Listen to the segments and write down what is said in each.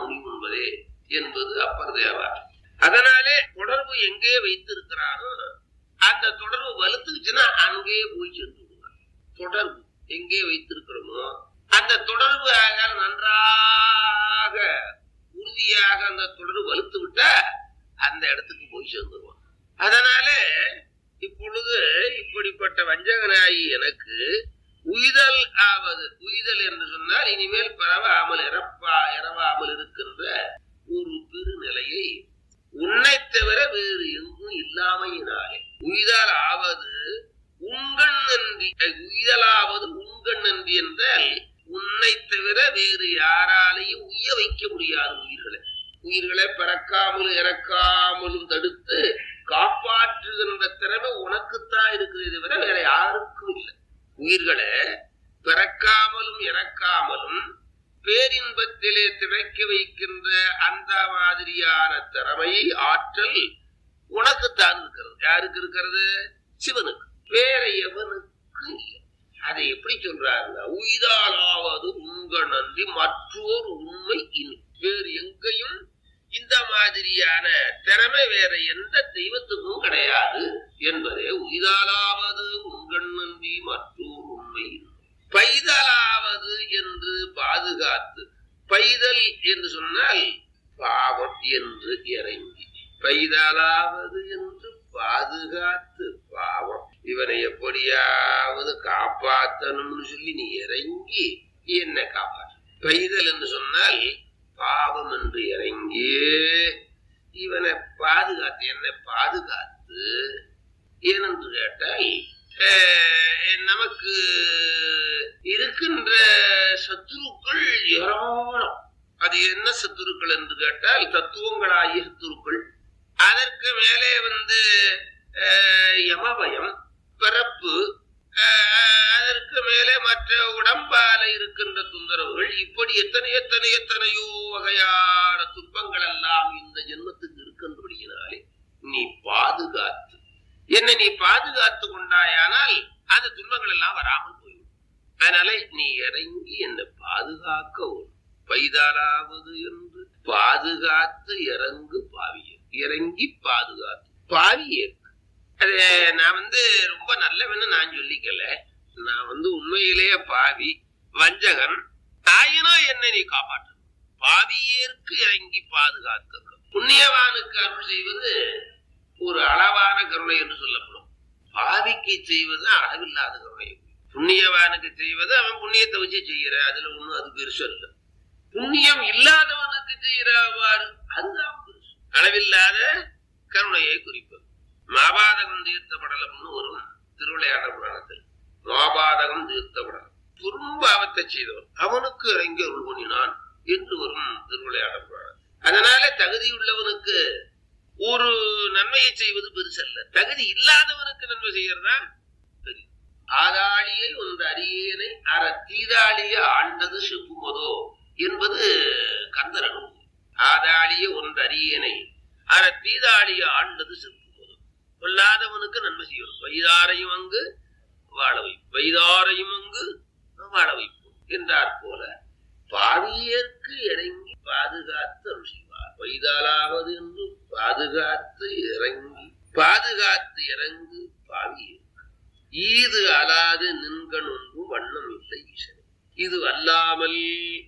முடியும் என்பதே என்பது அப்பர் தேவார் அதனாலே தொடர்பு எங்கே வைத்திருக்கிறானோ அந்த தொடர்பு வலுத்துக்குச்சுன்னா அங்கே போய் சென்று விடுவார் தொடர்பு எங்கே வைத்திருக்கிறோமோ அந்த தொடர்பு ஆக நன்றாக உறுதியாக அந்த தொடர்பு வலுத்து விட்டா அந்த இடத்துக்கு போய் சேர்ந்துருவான் அதனால இப்பொழுது இப்படிப்பட்ட வஞ்சகனாயி எனக்கு உய்தல் ஆவது உய்தல் என்று சொன்னால் இனிமேல் பரவாமல் இறப்பா இறவாமல் இருக்கின்ற ஒரு பெருநிலையை உன்னை தவிர வேறு எங்கும் இல்லாமையினாலே உய்தல் ஆவது உண்கண் நன்றி உய்தலாவது உண்கண் நன்றி என்றால் உன்னை தவிர வேறு யாராலையும் உய்ய வைக்க முடியாது உயிர்களை உயிர்களை பிறக்காமலும் இறக்காமலும் தடுத்து காப்பாற்றுகின்ற திறமை உனக்குத்தான் இருக்குது தவிர வேற யாருக்கும் இல்லை உயிர்களை பிறக்காமலும் இறக்காமலும் பேரின்பத்திலே திளைக்க வைக்கின்ற அந்த மாதிரியான திறமை ஆற்றல் உனக்குத்தான் இருக்கிறது யாருக்கு இருக்கிறது சிவனுக்கு வேற எவனுக்கும் இல்லை அதை எப்படி சொல்றாருன்னா உய்தாலாவது உங்க நன்றி மற்றோர் உண்மை இனி வேறு எங்கேயும் இந்த மாதிரியான திறமை வேற எந்த தெய்வத்துக்கும் கிடையாது என்பதே உய்தாலாவது உங்கள் நன்றி மற்றோர் உண்மை இனி. பைதலாவது என்று பாதுகாத்து பைதல் என்று சொன்னால் பாவம் என்று இறங்கி பைதலாவது என்று பாதுகாத்து பாவம் இவனை எப்படியாவது காப்பாத்தணும்னு சொல்லி நீ இறங்கி என்னை காப்பாற்று பைதல் என்று சொன்னால் பாவம் என்று இறங்கி இவனை பாதுகாத்து என்னை பாதுகாத்து ஏனென்று கேட்டால் அஹ், நமக்கு இருக்கின்ற சத்துருக்கள் ஏராளம் அது என்ன சத்துருக்கள் என்று கேட்டால் தத்துவங்களாகிய சத்துருக்கள் அதற்கு மேலே வந்து அஹ், யமபயம் பிறப்பு அஹ், அதற்கு மேலே மற்ற உடம்பால இருக்கின்ற தொந்தரவுகள் இப்படி எத்தனை எத்தனை எத்தனையோ வகையான துன்பங்கள் எல்லாம் இந்த ஜென்மத்துக்கு இருக்கின்றபடியினாலே நீ பாதுகாத்து என்னை நீ பாதுகாத்து கொண்டாயானால் அந்த துன்பங்கள் எல்லாம் வராமல் போய்விடும் அதனால நீ இறங்கி என்னை பாதுகாக்க ஒரு பைதாலாவது என்று பாதுகாத்து இறங்கு பாவிய இறங்கி பாதுகாத்து பாவியே அது நான் வந்து ரொம்ப நல்லவன்னு நான் சொல்லிக்கல நான் வந்து உண்மையிலேயே பாவி வஞ்சகன் ஆயினும் என்னை நீ காப்பாற்று பாவியேற்கு இறங்கி பாதுகாத்து புண்ணியவானுக்கு அருள் செய்வது ஒரு அளவான கருணை என்று சொல்லப்படும் பாவிக்கு செய்வது அளவில்லாத கருணை புண்ணியவானுக்கு செய்வது அவன் புண்ணியத்தை வச்சு செய்யற அதுல ஒண்ணும் அது பெருசு அல்ல புண்ணியம் இல்லாதவனுக்கு செய்யறவாறு அதுதான் பெருசு அளவில்லாத கருணையை குறிப்பது மாபாதகம் தீர்த்த படலம்னு வரும் திருவிளையாட புராணத்தில் மாபாதகம் தீர்த்த படலம் துரும்பாவத்தை செய்தவன் அவனுக்கு இறங்கி அருள் பண்ணினான் என்று வரும் திருவிளையாட புராணம் அதனால தகுதியுள்ளவனுக்கு ஒரு நன்மையை செய்வது பெருசல்ல தகுதி இல்லாதவனுக்கு நன்மை செய்யறதா பெரிய ஆதாளியை ஒன்று அரியேனை அற தீதாளிய ஆண்டது செப்புமதோ என்பது கந்தரன் ஆதாளிய ஒன்று அரியேனை அற தீதாளிய ஆண்டது செப்புமதோ கொல்லாதவனுக்கு நன்மை செய்யணும் வைதாரையும் அங்கு வாழ வைப்போம் வைதாரையும் அங்கு வாழ வைப்போம் என்றார் போல பாவியர்க்கு இறங்கி பாதுகாத்து அருள் செய்வார் வைதாலாவது என்று பாதுகாத்து இறங்கி பாதுகாத்து இறங்கு பாவியர் ஈது அலாது நின்கண் ஒன்றும் வண்ணம் இல்லை ஈசனே இது அல்லாமல்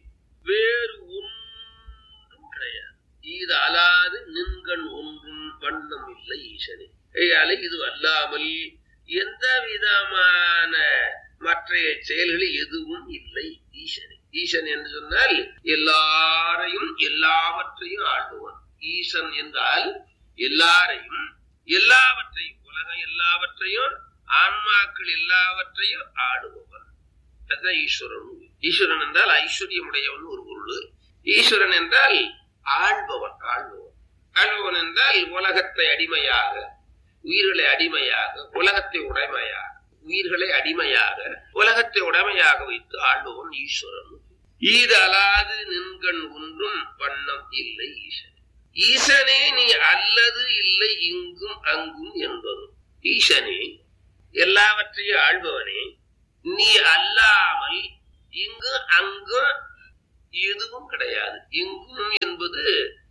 வேறு ஒன்றும் கிடையாது இது அலாது நின்கண் ஒன்றும் வண்ணம் இல்லை ஈசனே கையால இது அல்லாமல் எந்த விதமான மற்ற செயல்கள் எதுவும் இல்லை ஈசனே ஈசன் என்று சொன்னால் எல்லாரையும் எல்லாவற்றையும் ஆளுவன் ஈசன் என்றால் எல்லாரையும் எல்லாவற்றையும் உலகம் எல்லாவற்றையும் ஆன்மாக்கள் எல்லாவற்றையும் ஆடுபவன் அதுதான் ஈஸ்வரன் ஈஸ்வரன் என்றால் ஐஸ்வர்யமுடையவன் ஒரு பொருள் ஈஸ்வரன் என்றால் ஆள்பவன் ஆள்பவன் ஆள்பவன் என்றால் உலகத்தை அடிமையாக உயிர்களை அடிமையாக உலகத்தை உடைமையாக உயிர்களை அடிமையாக உலகத்தை உடைமையாக வைத்து ஆள்பவன் ஈஸ்வரன் ஈது அலாது நின்கண் ஒன்றும் வண்ணம் இல்லை ஈசன் ஈசனே நீ அல்லது இல்லை இங்கும் அங்கும் என்பதும் ஈசனே எல்லாவற்றையும் ஆள்பவனே நீ அல்லாமல் இங்கு அங்கும் எதுவும் கிடையாது இங்கும் என்பது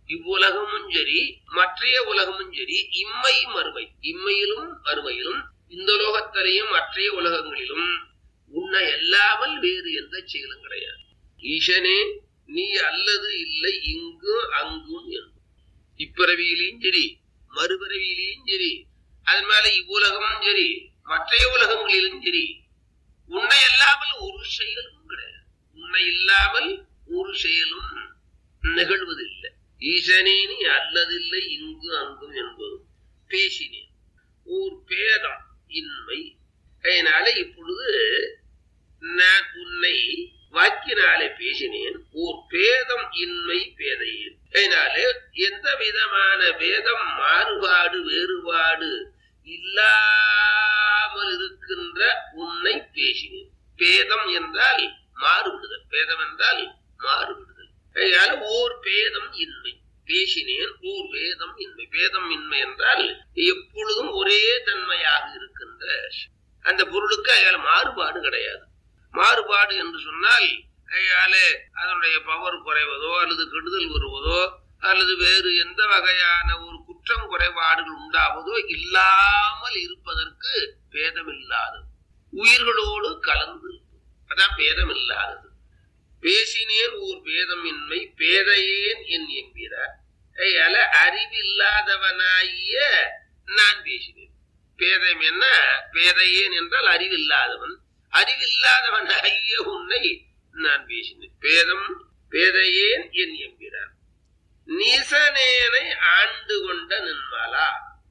இவ்வுலகமும் சரி மற்றைய உலகமும் சரி இம்மை மறுமை இம்மையிலும் மறுமையிலும் இந்த லோகத்திலையும் மற்றைய உலகங்களிலும் உன்னை அல்லாமல் வேறு எந்த செயலும் கிடையாது ஈசனே நீ அல்லது இல்லை இங்கும் அங்கும் என்று இப்பிறவியிலையும் சரி மறுபிறவியிலையும் சரி அதன் மேல இவ்வுலகமும் சரி மற்றைய உலகங்களிலும் சரி உன்னை அல்லாமல் ஒரு செயலும் கிடையாது உன்னை இல்லாமல் ஒரு செயலும் நிகழ்வதில்லை ஈசனே நீ அல்லதில்லை இங்கு அங்கும் என்பதும் பேசினேன் ஓர் பேதம் இன்மை அதனால இப்பொழுது நான் உன்னை வாக்கினாலே பேசினேன் ஓர் பேதம் இன்மை பேதையேன் அதனாலே எந்த விதமான பேதம் மாறுபாடு வேறுபாடு இல்லாமல் இருக்கின்ற உன்னை பேசினேன் பேதம் என்றால் மாறுபடுதல் பேதம் என்றால் மாறுபடுதல் அதனால ஓர் பேதம் இன்மை பேசினேன் ஓர் வேதம் இன்மை பேதம் இன்மை என்றால் எப்பொழுதும் ஒரே தன்மையாக இருக்கின்ற அந்த பொருளுக்கு அயால மாறுபாடு கிடையாது மாறுபாடு என்று சொன்னால் அயால அதனுடைய பவர் குறைவதோ அல்லது கெடுதல் வருவதோ அல்லது வேறு எந்த வகையான ஒரு குற்றம் குறைபாடுகள் உண்டாவதோ இல்லாமல் இருப்பதற்கு பேதம் இல்லாதது உயிர்களோடு கலந்து அதான் பேதம் இல்லாதது பேசினேன் ஓர் பேதமின்மை பேதையேன் என் என்கிறார் அயால அறிவில்லாதவனாகிய நான் பேசினேன் பேதம் என்ன பேதையேன் என்றால் அறிவில்லாதவன் அறிவில்லாதவன் ஆகிய உன்னை நான் பேசினேன் பேதம் பேதையேன் என் என்கிறார் நீசனேனை ஆண்டு கொண்ட நின்மாலா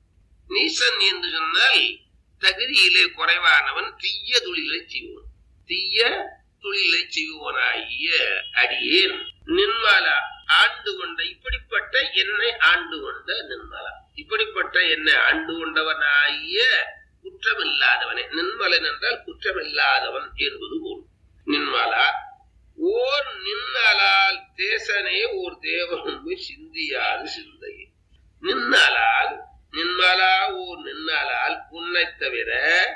நீசன் என்று சொன்னால் தகுதியிலே குறைவானவன் தீய தொழிலை செய்வோன் தீய தொழிலை செய்வோனாகிய அடியேன் நின்மாலா ஆண்டு கொண்ட இப்படிப்பட்ட என்னை ஆண்டு கொண்ட நின்மலா இப்படிப்பட்ட என்னை ஆண்டு கொண்டவனாகிய குற்றமில்லாதவனே நின்மலன் என்றால் குற்றமில்லாதவன் என்பது போல் நின்மலா ஓர் நின்னலால் தேசனே ஓர் தேவனும்பு சிந்தியாது சிந்தை நின்னலால் நின்மலா ஓர் நின்னலால் உன்னை தவிர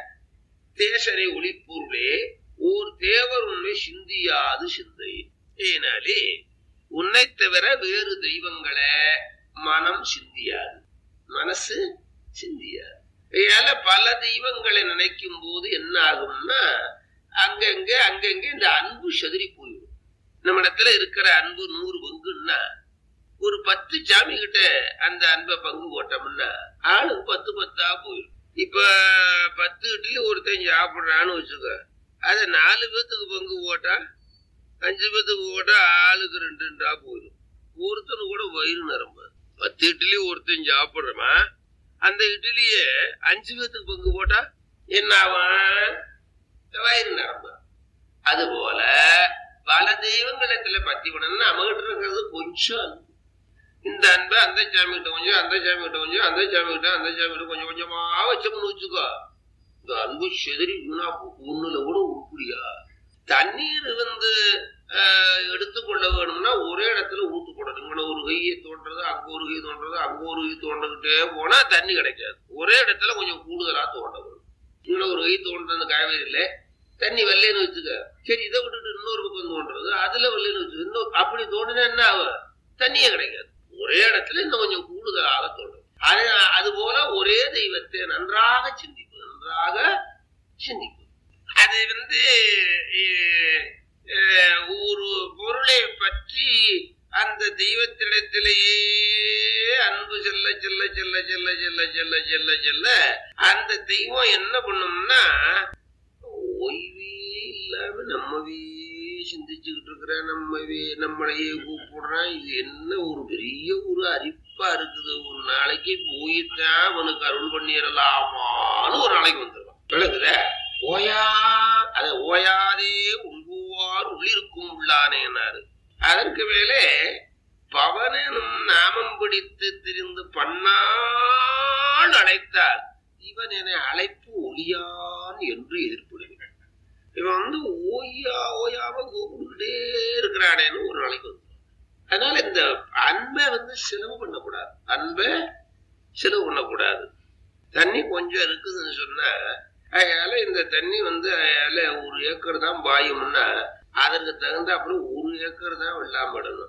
தேசனை ஒளிப்பொருளே ஓர் தேவர் உண்மை சிந்தியாது சிந்தை ஏனாலே உன்னை தவிர வேறு தெய்வங்களை மனம் சிந்தியாது மனசு சிந்தியாது ஏல பல தெய்வங்களை நினைக்கும் போது என்ன ஆகும்னா அங்கங்க அங்கங்க இந்த அன்பு செதறி போயிடும் நம்ம இடத்துல இருக்கிற அன்பு நூறு பங்குன்னா ஒரு பத்து சாமி கிட்ட அந்த அன்பை பங்கு போட்டோம்னா ஆளுக்கு பத்து பத்தா போயிடும் இப்ப பத்து இட்லி ஒருத்தன் சாப்பிடுறான்னு வச்சுக்க அதை நாலு பேத்துக்கு பங்கு போட்டா அஞ்சு பேத்துக்கு போட்டா ஆளுக்கு ரெண்டு ரெண்டா போயிடும் ஒருத்தனு கூட வயிறு நிரம்ப பத்து இட்லி ஒருத்தன் சாப்பிடுறமா அந்த இட்லிய அஞ்சு பேத்துக்கு பங்கு போட்டா என்ன ஆகும் வயிறு நிரம்ப அது போல பல தெய்வங்களத்துல பத்தி பண்ணணும்னா நம்மகிட்ட இருக்கிறது கொஞ்சம் அன்பு இந்த அன்பை அந்த சாமி கிட்ட கொஞ்சம் அந்த சாமி கிட்ட கொஞ்சம் அந்த சாமி கிட்ட அந்த சாமி கிட்ட கொஞ்சம் கொஞ்சமா வச்சோம்னு வச்சுக்கோ இந்த அன்பு செதறி வீணா ஒண்ணுல கூட உருப்படியா தண்ணீர் வந்து எடுத்துக்கொள்ள வேணும்னா ஒரே இடத்துல ஊத்து போடணும் இங்கே ஒரு கையை தோன்றது அங்க ஒரு கை தோன்றது அங்க ஒரு கை தோன்றகிட்டே போனா தண்ணி கிடைக்காது ஒரே இடத்துல கொஞ்சம் கூடுதலா தோண்ட வேணும் இங்கே ஒரு கை தோன்றது காவேரியில தண்ணி வெள்ளைன்னு வச்சுக்க சரி இதை விட்டுட்டு இன்னொரு பக்கம் தோன்றது அதுல வெள்ளைன்னு வச்சுக்க இன்னும் அப்படி தோண்டினா என்ன ஆகும் தண்ணியே கிடைக்காது ஒரே இடத்துல இன்னும் கொஞ்சம் கூடுதலாக தோன்றும் அது அது போல ஒரே தெய்வத்தை நன்றாக சிந்திப்பது நன்றாக சிந்திப்பது அது வந்து ஒரு பொருளை பற்றி அந்த தெய்வத்திடத்திலேயே அன்பு செல்ல செல்ல செல்ல செல்ல செல்ல செல்ல செல்ல செல்ல அந்த தெய்வம் என்ன பண்ணும்னா ஓய்வே இல்லாம நம்மவே சிந்திச்சுக்கிட்டு இருக்கிற நம்மவே நம்மளையே கூப்பிடுறான் இது என்ன ஒரு பெரிய ஒரு அரிப்பா இருக்குது ஒரு நாளைக்கு போயிட்டான் அவனுக்கு அருள் பண்ணிடலாமான்னு ஒரு நாளைக்கு வந்துடுவான் விளக்குத ஓயா அத ஓயாதே உள்குவார் உள்ளிருக்கும் உள்ளானேனாரு அதற்கு மேலே பவனும் நாமம் பிடித்து திரிந்து பண்ணால் அழைத்தால் இவன் என அழைப்பு ஒளியான் என்று எதிர்ப்பிடுகிறான் இவன் வந்து ஓயா ஓயாம கூப்பிட்டுக்கிட்டே இருக்கிறானேன்னு ஒரு நாளைக்கு வந்து அதனால இந்த அன்பை வந்து செலவு பண்ணக்கூடாது அன்பை செலவு பண்ணக்கூடாது தண்ணி கொஞ்சம் இருக்குதுன்னு சொன்னா அதனால இந்த தண்ணி வந்து அதனால ஒரு ஏக்கர் தான் பாயும்னா அதற்கு தகுந்தாப்புல ஒரு ஏக்கர் தான் வெள்ளாம இடணும்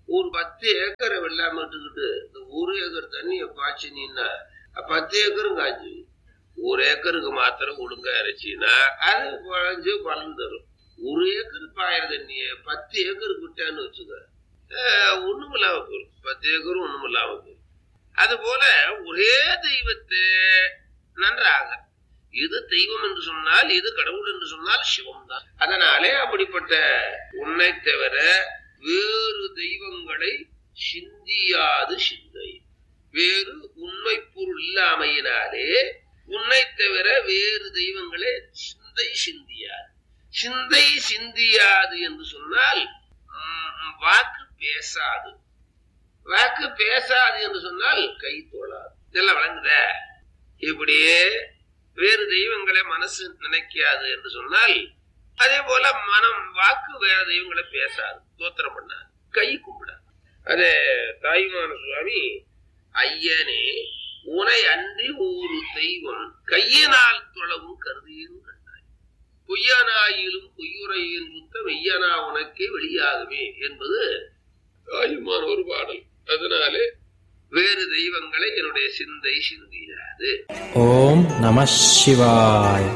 ஒரு பத்து ஏக்கரை வெள்ளாம விட்டுக்கிட்டு இந்த ஒரு ஏக்கர் தண்ணியை பாய்ச்சினீன்னா பத்து ஏக்கரும் காய்ச்சி ஒரு ஏக்கருக்கு மாத்திரம் ஒழுங்கா இறைச்சின்னா அது குழஞ்சு பலன் தரும் ஒரு ஏக்கர் பாயிர தண்ணிய பத்து ஏக்கருக்கு விட்டான்னு வச்சுக்க ஆஹ் ஒண்ணும் இல்லாம போயிடும் பத்து ஏக்கரும் ஒண்ணும் இல்லாம போயிடும் அது போல ஒரே தெய்வத்தை நன்றாக இது தெய்வம் என்று சொன்னால் இது கடவுள் என்று சொன்னால் சிவம் தான் அதனாலே அப்படிப்பட்ட உன்னை தவிர வேறு தெய்வங்களை சிந்தியாது சிந்தை வேறு உண்மை பொருள் இல்லாமையினாலே உன்னை தவிர வேறு தெய்வங்களே சிந்தை சிந்தியாது சிந்தை சிந்தியாது என்று சொன்னால் ம், வாக்கு பேசாது வாக்கு பேசாது என்று சொன்னால் கை தோளாது இதெல்லாம் வழங்குத இப்படியே வேறு தெய்வங்களை மனசு நினைக்காது என்று சொன்னால் அதே போல மனம் வாக்கு வேற தெய்வங்களை பேசாது தோத்திரம் பண்ணாது கை கும்பிடாது அதே தாய்மான சுவாமி ஐயனே உனை அன்றி ஒரு தெய்வம் கையினால் தொழவும் கருதியும் கண்டாய் பொய்யனாயிலும் பொய்யுரையின் சுத்த மெய்யனா உனக்கே வெளியாகுமே என்பது தாயுமான ஒரு பாடல் அதனாலே வேறு தெய்வங்களை என்னுடைய சிந்தை சிந்தியாது Om Namah Shivaya.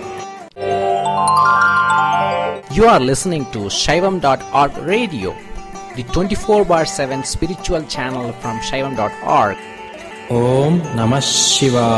You are listening to Shaivam.org radio, the 24 bar 7 spiritual channel from Shaivam.org. Om Namah Shivaya.